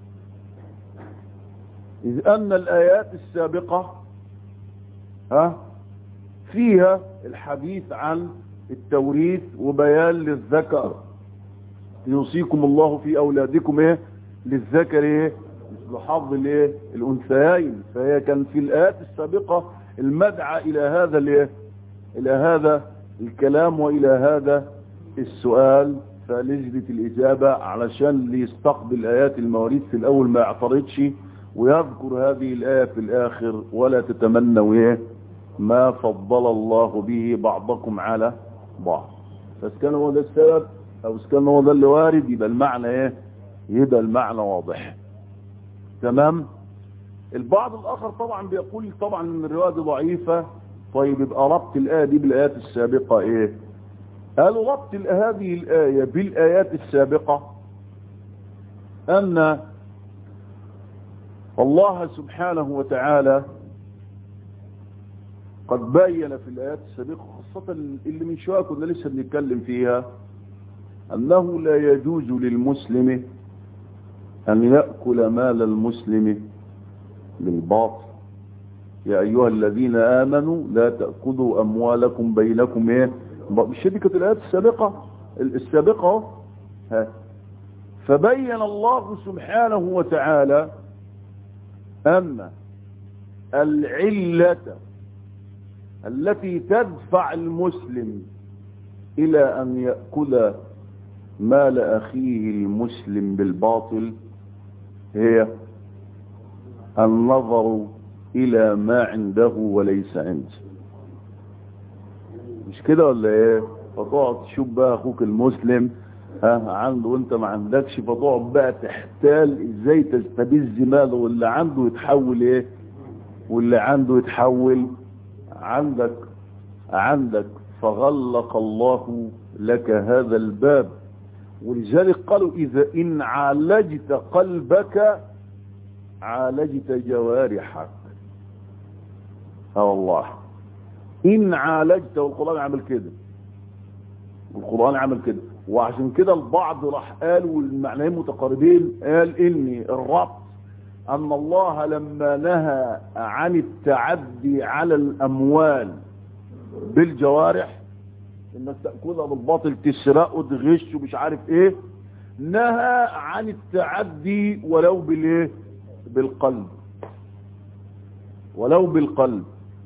إذ أن الآيات السابقة ها فيها الحديث عن التوريث وبيان للذكر يوصيكم الله في أولادكم إيه للذكر إيه مثل حظ الإيه الأنثيين فهي كان في الآيات السابقة المدعى إلى هذا الإيه إلى هذا الكلام وإلى هذا السؤال فلجدة الإجابة علشان اللي يستقبل آيات المواريث في الأول ما يعترضش ويذكر هذه الآية في الآخر ولا تتمنوا إيه ما فضل الله به بعضكم على بعض فاسكان هو ده السبب أو اسكان هو ده اللي وارد يبقى المعنى إيه يبقى المعنى واضح تمام البعض الآخر طبعا بيقول طبعا ان الرواية دي ضعيفة طيب يبقى ربط الآية دي بالآيات السابقة إيه قالوا ربط هذه الآية بالآيات السابقة أن الله سبحانه وتعالى قد بين في الآيات السابقة خاصة اللي من شوية كنا لسه بنتكلم فيها أنه لا يجوز للمسلم أن يأكل مال المسلم بالباطل يا أيها الذين آمنوا لا تأكلوا أموالكم بينكم إيه مش دي كانت الآيات السابقة السابقة ها فبين الله سبحانه وتعالى أن العلة التي تدفع المسلم إلى أن يأكل مال أخيه المسلم بالباطل هي النظر إلى ما عنده وليس عنده مش كده ولا ايه فتقعد تشوف بقى اخوك المسلم ها عنده وانت ما عندكش فتقعد بقى تحتال ازاي تستبز ماله واللي عنده يتحول ايه واللي عنده يتحول عندك عندك فغلق الله لك هذا الباب ولذلك قالوا اذا ان عالجت قلبك عالجت جوارحك اه والله ان عالجت والقرآن عمل كده والقرآن عمل كده وعشان كده البعض راح قال والمعنيين متقاربين قال ان الربط ان الله لما نهى عن التعدي على الاموال بالجوارح انك تأكلها بالباطل تسرقه تغش ومش عارف ايه نهى عن التعدي ولو بالايه بالقلب ولو بالقلب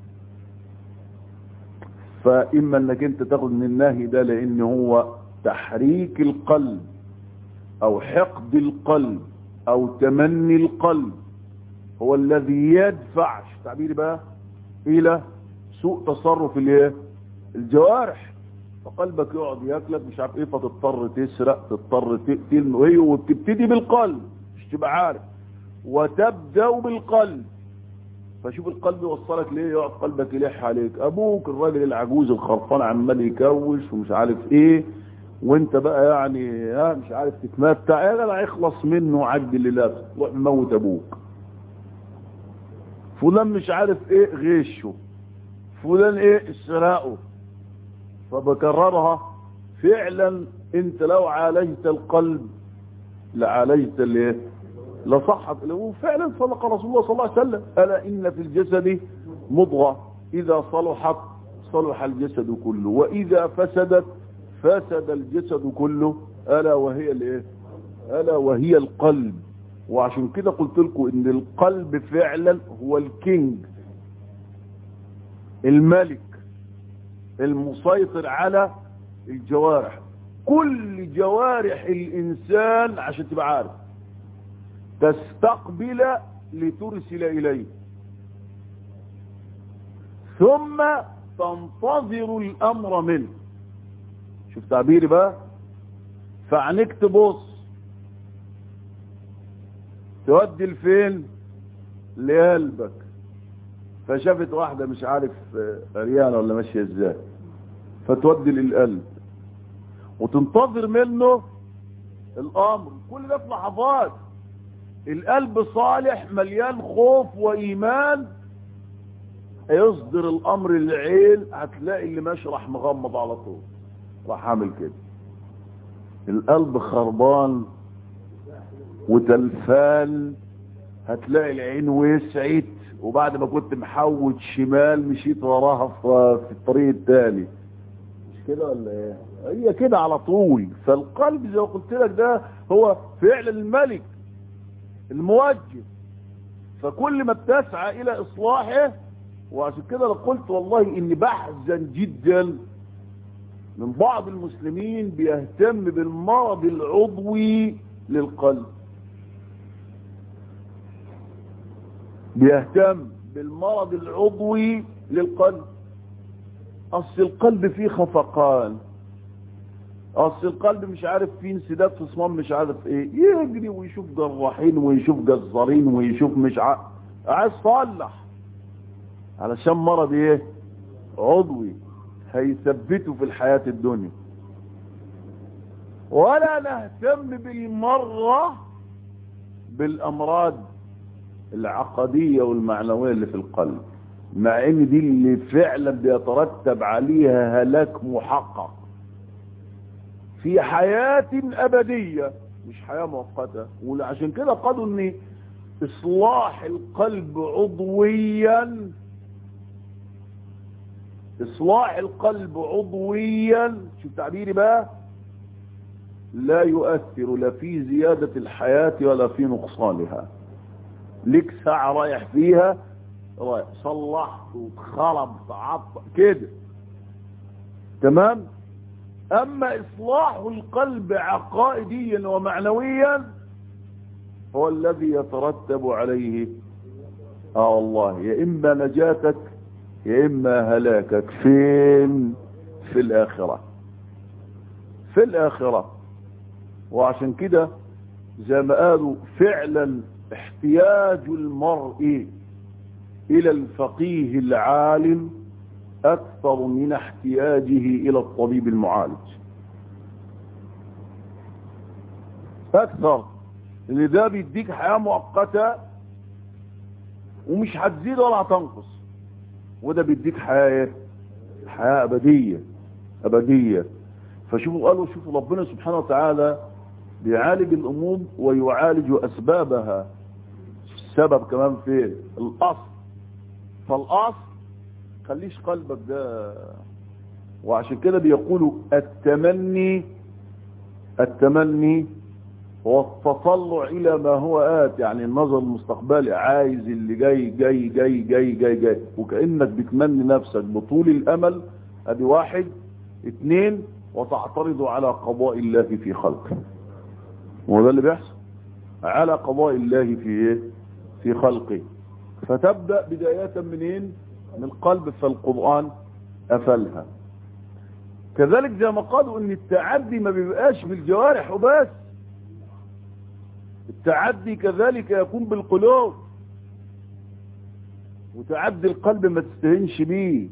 فإما أنك أنت تاخد من النهي ده لأن هو تحريك القلب أو حقد القلب أو تمني القلب هو الذي يدفع تعبيري بقى إلى سوء تصرف الايه الجوارح فقلبك يقعد ياكلك مش عارف ايه فتضطر تسرق تضطر تقتل وهي وبتبتدي بالقلب مش تبقى عارف وتبدا بالقلب فشوف القلب يوصلك ليه يقعد قلبك يلح عليك ابوك الراجل العجوز الخرفان عمال يكوش ومش عارف ايه وانت بقى يعني ها مش عارف تتمتع يا جدع اخلص منه وعدي الليلات روح موت ابوك فلان مش عارف ايه غشه فلان ايه سرقه فبكررها فعلا انت لو عالجت القلب لعالجت الايه لصحت وفعلا صدق رسول الله صلى الله عليه وسلم الا ان في الجسد مضغه اذا صلحت صلح الجسد كله واذا فسدت فسد الجسد كله الا وهي الايه الا وهي القلب وعشان كده قلت لكم ان القلب فعلا هو الكينج الملك المسيطر على الجوارح كل جوارح الانسان عشان تبقى عارف تستقبل لترسل اليه ثم تنتظر الامر منه شوف تعبيري بقى فعنك تبص تودي لفين لقلبك فشافت واحدة مش عارف عريانة ولا ماشية ازاي فتودي للقلب وتنتظر منه الامر كل ده في لحظات القلب صالح مليان خوف وايمان هيصدر الامر للعين هتلاقي اللي ماشي راح مغمض على طول راح عامل كده القلب خربان وتلفان هتلاقي العين وسعت وبعد ما كنت محوت شمال مشيت وراها في الطريق التاني مش كده ولا ايه هي كده على طول فالقلب زي ما قلت لك ده هو فعل الملك الموجه فكل ما بتسعى الى اصلاحه وعشان كده قلت والله اني بحزن جدا من بعض المسلمين بيهتم بالمرض العضوي للقلب بيهتم بالمرض العضوي للقلب اصل القلب فيه خفقان اصل القلب مش عارف فيه انسداد في صمام مش عارف ايه يجري ويشوف جراحين ويشوف جزارين ويشوف مش عارف عايز صلح علشان مرض ايه عضوي هيثبته في الحياة الدنيا ولا نهتم بالمرة بالامراض العقدية والمعنوية اللي في القلب مع ان دي اللي فعلا بيترتب عليها هلاك محقق في حياة ابدية مش حياة مؤقتة وعشان كده قالوا ان اصلاح القلب عضويا اصلاح القلب عضويا شوف تعبيري بقى لا يؤثر لا في زيادة الحياة ولا في نقصانها ليك ساعة رايح فيها رايح صلحت واتخرب تعطل كده تمام اما اصلاح القلب عقائديا ومعنويا هو الذي يترتب عليه اه والله يا اما نجاتك يا اما هلاكك فين في الاخرة في الاخرة وعشان كده زي ما قالوا فعلا احتياج المرء الى الفقيه العالم اكثر من احتياجه الى الطبيب المعالج اكثر اللي ده بيديك حياة مؤقتة ومش هتزيد ولا هتنقص وده بيديك حياة حياة ابدية ابدية فشوفوا قالوا شوفوا ربنا سبحانه وتعالى بيعالج الامور ويعالج اسبابها السبب كمان في الاصل فالاصل خليش قلبك ده وعشان كده بيقولوا التمني التمني والتطلع الى ما هو آت يعني النظر المستقبلي عايز اللي جاي جاي جاي جاي جاي جاي وكأنك بتمني نفسك بطول الامل ادي واحد اتنين وتعترض على قضاء الله في خلقه وده اللي بيحصل على قضاء الله في ايه في خلقه فتبدأ بداية منين من القلب فالقرآن أفلها كذلك زي ما قالوا ان التعدي ما بيبقاش بالجوارح وبس التعدي كذلك يكون بالقلوب وتعدي القلب ما تستهنش بيه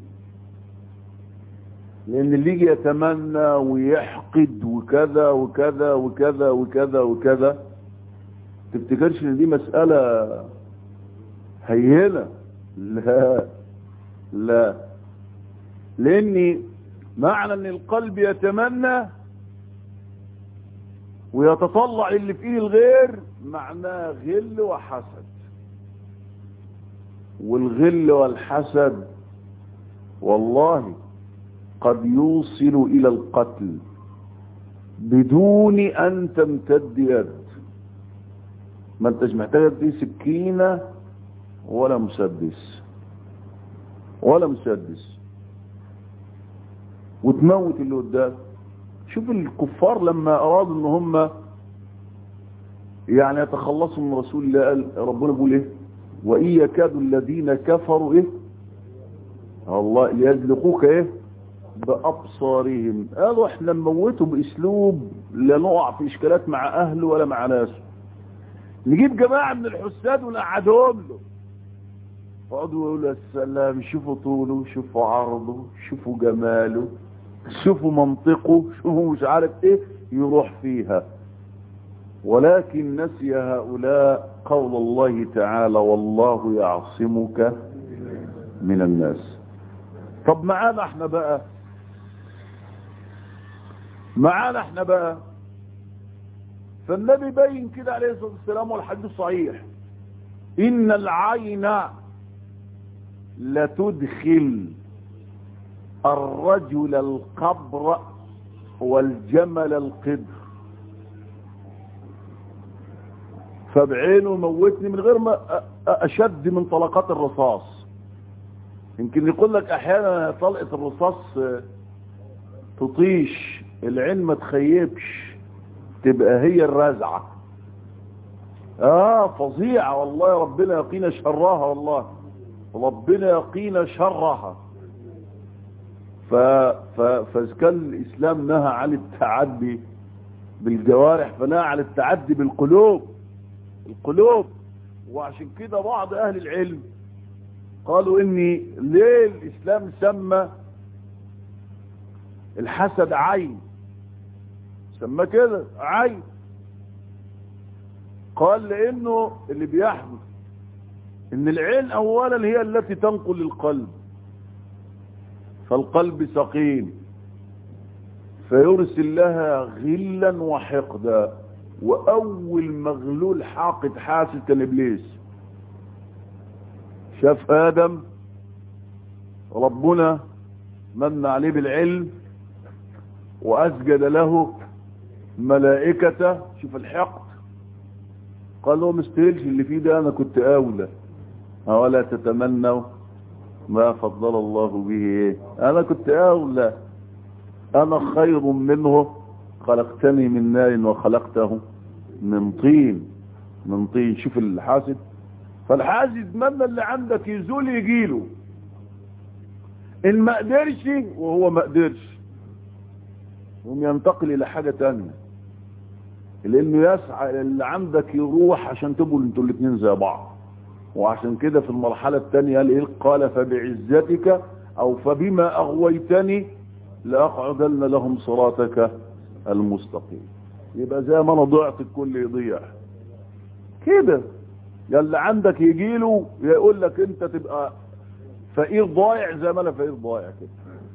لان اللي يجي يتمنى ويحقد وكذا وكذا وكذا وكذا وكذا تفتكرش ان دي مسألة هينة لا لا لاني معنى ان القلب يتمنى ويتطلع اللي في ايد الغير معناه غل وحسد والغل والحسد والله قد يوصل الى القتل بدون ان تمتد يد ما انتش محتاج دي سكينة ولا مسدس ولا مسدس وتموت اللي قدام شوف الكفار لما ارادوا ان هم يعني يتخلصوا من رسول الله قال ربنا بيقول ايه وان يكاد الذين كفروا ايه الله يزلقوك ايه بابصارهم قالوا احنا نموته باسلوب لا نقع في اشكالات مع اهله ولا مع ناسه نجيب جماعة من الحساد ونقعدهم له فقعدوا يقولوا السلام شوفوا طوله شوفوا عرضه شوفوا جماله شوفوا منطقه شوفوا مش عارف ايه يروح فيها ولكن نسي هؤلاء قول الله تعالى والله يعصمك من الناس طب معانا احنا بقى معانا احنا بقى فالنبي بين كده عليه الصلاة والسلام والحديث صحيح إن العين لتدخل الرجل القبر والجمل القدر فبعينه موتني من غير ما أشد من طلقات الرصاص يمكن يقول لك أحيانا طلقة الرصاص تطيش العين ما تخيبش تبقى هي الرزعة اه فظيعة والله ربنا يقينا شرها والله ربنا يقينا شرها ف... ف... فكان الإسلام نهى عن التعدي بالجوارح فنهى عن التعدي بالقلوب القلوب وعشان كده بعض أهل العلم قالوا إني ليه الإسلام سمى الحسد عين سماه كده عين قال لانه اللي بيحدث ان العين اولا هي التي تنقل القلب فالقلب سقيم فيرسل لها غلا وحقدا واول مغلول حاقد حاسد كان ابليس شاف ادم ربنا من عليه بالعلم واسجد له ملائكته شوف الحقد قال له مستهلش اللي فيه ده انا كنت اولى اولا تتمنوا ما فضل الله به ايه انا كنت اولى انا خير منه خلقتني من نار وخلقته من طين من طين شوف الحاسد فالحاسد يتمنى اللي عندك يزول يجيله ان ما قدرش وهو ما قدرش يقوم ينتقل الى حاجة تانية لانه يسعى اللي عندك يروح عشان تبقوا انتوا الاثنين زي بعض وعشان كده في المرحلة الثانية قال ايه قال فبعزتك او فبما اغويتني لاقعدن لهم صراطك المستقيم يبقى زي ما انا ضعت الكل يضيع كده يا اللي عندك يجيله يقول لك انت تبقى فقير ضايع زي ما انا فقير ضايع كده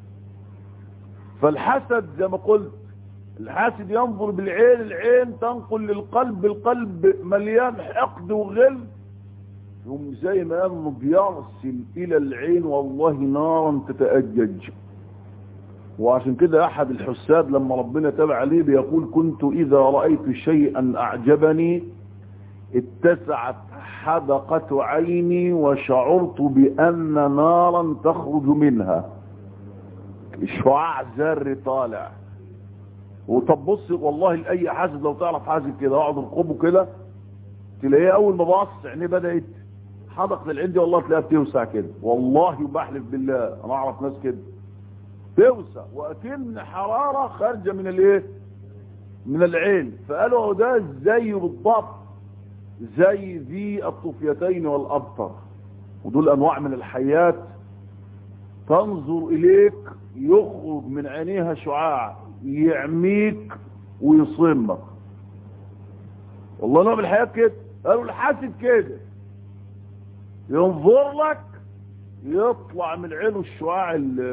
فالحسد زي ما قلت الحاسد ينظر بالعين العين تنقل للقلب القلب مليان حقد وغل يوم زي ما انه بيرسل الى العين والله نارا تتأجج وعشان كده احد الحساد لما ربنا تابع عليه بيقول كنت اذا رأيت شيئا اعجبني اتسعت حدقة عيني وشعرت بان نارا تخرج منها شعاع ذري طالع وطب بص والله لاي حاسد لو تعرف حاسد كده اقعد ارقبه كده تلاقيه اول ما بص عينيه بدات حدقة العين دي والله تلاقيها بتوسع كده والله بحلف بالله انا اعرف ناس كده توسع واكن حرارة خارجة من الايه من العين فقالوا هو ده زي بالضبط زي ذي الطفيتين والابطر ودول انواع من الحيات تنظر اليك يخرج من عينيها شعاع يعميك ويصمك والله نوع من الحياة كده قالوا الحاسد كده ينظر لك يطلع من عينه الشعاع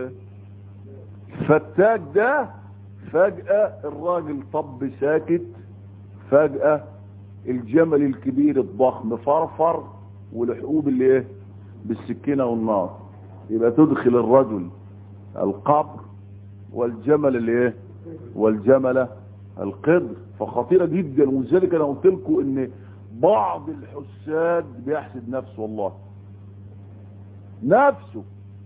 الفتاك ده فجأة الراجل طب ساكت فجأة الجمل الكبير الضخم فرفر والحقوب اللي ايه بالسكينة والنار يبقى تدخل الرجل القبر والجمل اللي ايه والجمل القدر فخطيرة جدا ولذلك انا قلت لكم ان بعض الحساد بيحسد نفسه والله نفسه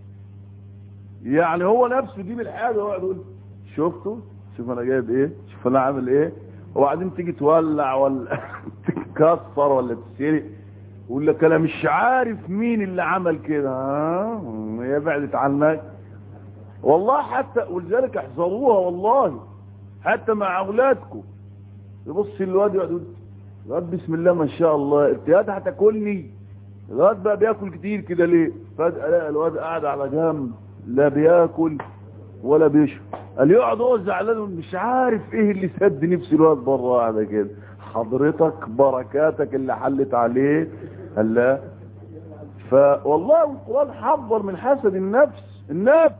يعني هو نفسه يجيب الحاجة ويقعد يقول شفته شوف انا جايب ايه شوف انا عامل ايه وبعدين تيجي تولع ولا تكسر ولا تسيري يقول لك انا مش عارف مين اللي عمل كده ها هي بعدت عنك والله حتى ولذلك احذروها والله حتى مع اولادكم يبص الواد يقعد يقول الواد بسم الله ما شاء الله انت يا هتاكلني الواد بقى بياكل كتير كده ليه فجاه الاقي الواد قاعد على جنب لا بياكل ولا بيشرب قال يقعد هو زعلان مش عارف ايه اللي سد نفس الواد بره قاعده كده حضرتك بركاتك اللي حلت عليه قال لا فوالله القران حذر من حسد النفس النفس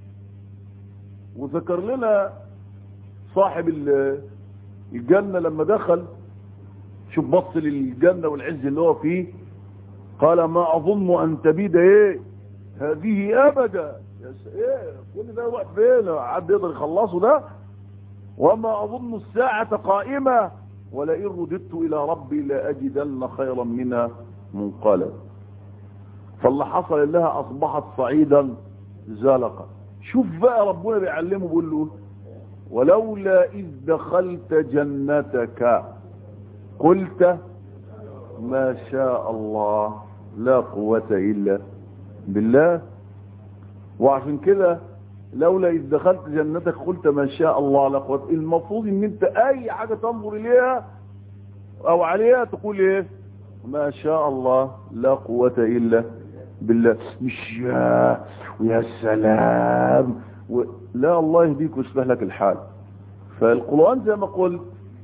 وذكر لنا صاحب الجنه لما دخل شوف بص للجنه والعز اللي هو فيه قال ما اظن ان تبيد ايه هذه ابدا يا ايه كل ده يروح فين حد يقدر يخلصه ده وما اظن الساعة قائمة ولئن رددت الى ربي لاجدن خيرا منها منقلب فاللي حصل لها اصبحت صعيدا زلقا شوف بقى ربنا بيعلمه بيقول له ولولا اذ دخلت جنتك قلت ما شاء الله لا قوة الا بالله وعشان كده لولا إذ دخلت جنتك قلت ما شاء الله لا قوة المفروض ان انت اي حاجة تنظر اليها او عليها تقول ايه ما شاء الله لا قوة الا بالله مش يا ويا سلام و... لا الله يهديك ويصلح لك الحال فالقرآن زي ما قلت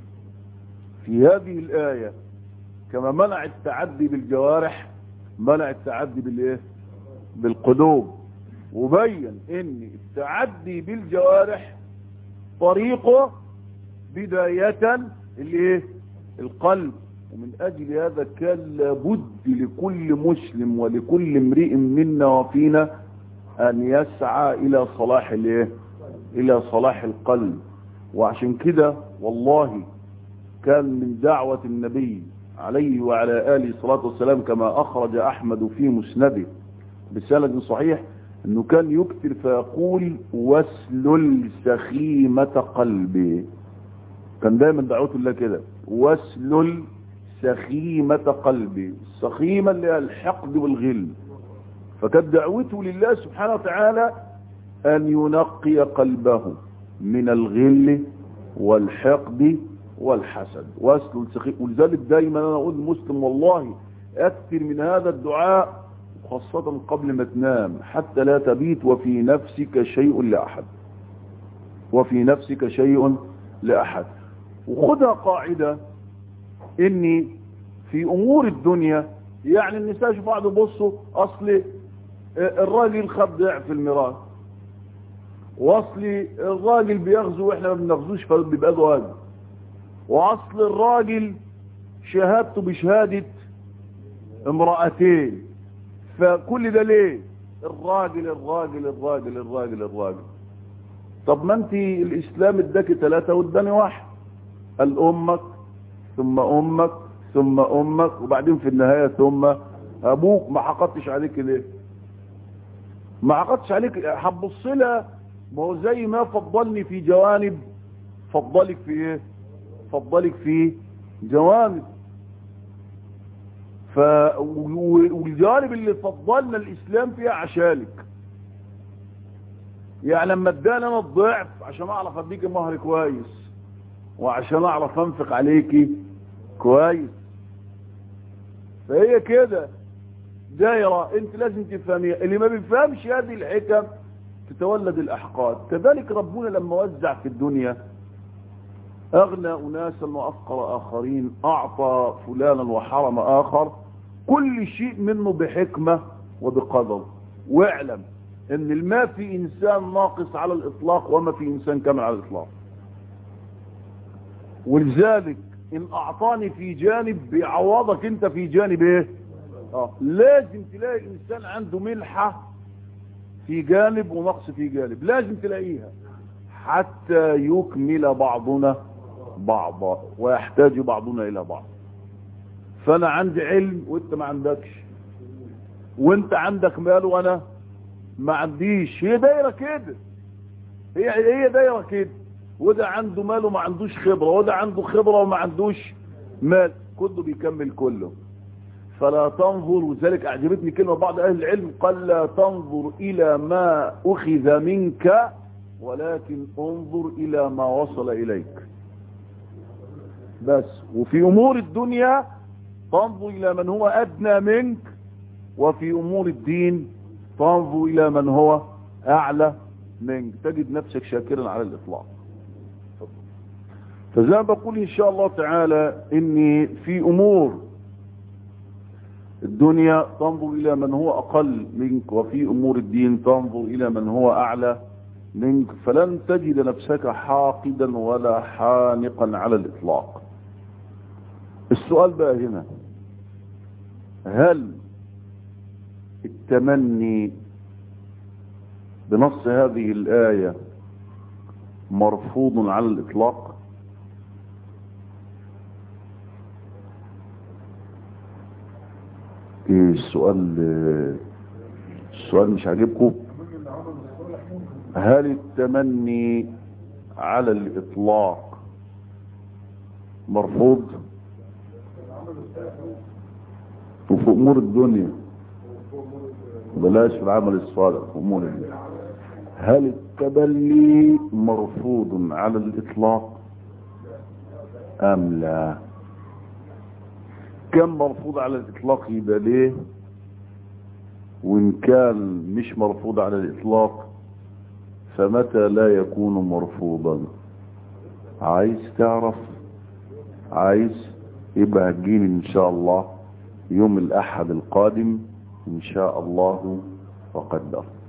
في هذه الآية كما منع التعدي بالجوارح منع التعدي بالايه بالقلوب وبين ان التعدي بالجوارح طريقه بداية الايه القلب ومن اجل هذا كان لابد لكل مسلم ولكل امرئ منا وفينا ان يسعى الى صلاح الايه الى صلاح القلب وعشان كده والله كان من دعوة النبي عليه وعلى آله الصلاة والسلام كما أخرج أحمد في مسنده بسند صحيح أنه كان يكثر فيقول واسلل سخيمة قلبي كان دايما دعوته الله كده واسلل سخيمة قلبي السخيمة اللي هي الحقد والغل فكانت دعوته لله سبحانه وتعالى أن ينقي قلبه من الغل والحقد والحسد واسلل سخيمة ولذلك دايما أنا أقول المسلم والله أكثر من هذا الدعاء خاصة قبل ما تنام حتى لا تبيت وفي نفسك شيء لأحد وفي نفسك شيء لأحد وخدها قاعدة اني في امور الدنيا يعني النساء شوف بعض يبصوا اصل الراجل خد ضعف الميراث واصل الراجل بيغزو واحنا ما بنغزوش فبيبقى غازي واصل الراجل شهادته بشهادة امرأتين فكل ده ليه الراجل الراجل الراجل الراجل الراجل طب ما انت الاسلام اداكي ثلاثة واداني واحد قال امك ثم امك ثم امك وبعدين في النهاية ثم ابوك ما حقدتش عليك ليه ما حقدتش عليك هتبص لها ما هو زي ما فضلني في جوانب فضلك في ايه فضلك في جوانب ف والجوانب اللي فضلنا الاسلام فيها عشانك يعني لما اداني انا الضعف عشان اعرف اديك مهر كويس وعشان اعرف انفق عليكي كويس فهي كده دايرة انت لازم تفهميها اللي ما بيفهمش هذه الحكم تتولد الاحقاد كذلك ربنا لما وزع في الدنيا اغنى اناسا وافقر اخرين اعطى فلانا وحرم اخر كل شيء منه بحكمة وبقدر واعلم ان الما في انسان ناقص على الاطلاق وما في انسان كامل على الاطلاق ولذلك ان اعطاني في جانب بيعوضك انت في جانب ايه اه لازم تلاقي انسان عنده ملحة في جانب ونقص في جانب لازم تلاقيها حتى يكمل بعضنا بعضا ويحتاج بعضنا الى بعض فانا عندي علم وانت ما عندكش وانت عندك مال وانا ما عنديش هي دايره كده هي هي دايره كده وده عنده مال وما عندوش خبره وده عنده خبره وما عندوش مال كله بيكمل كله فلا تنظر وذلك اعجبتني كلمه بعض اهل العلم قال لا تنظر الى ما اخذ منك ولكن انظر الى ما وصل اليك بس وفي امور الدنيا تنظر الى من هو ادنى منك وفي امور الدين تنظر الى من هو اعلى منك تجد نفسك شاكرا على الاطلاق فزي ما بقول ان شاء الله تعالى اني في امور الدنيا تنظر الى من هو اقل منك وفي امور الدين تنظر الى من هو اعلى منك فلن تجد نفسك حاقدا ولا حانقا على الاطلاق السؤال بقى هنا هل التمني بنص هذه الآية مرفوض على الإطلاق ايه السؤال السؤال مش عاجبكم هل التمني على الإطلاق مرفوض وفي أمور الدنيا بلاش في العمل الصالح في أمور الدنيا هل التبلي مرفوض على الإطلاق أم لا كم مرفوض على الإطلاق يبقى ليه وإن كان مش مرفوض على الإطلاق فمتى لا يكون مرفوضا عايز تعرف عايز يبقى هتجيني إن شاء الله يوم الأحد القادم إن شاء الله وقدر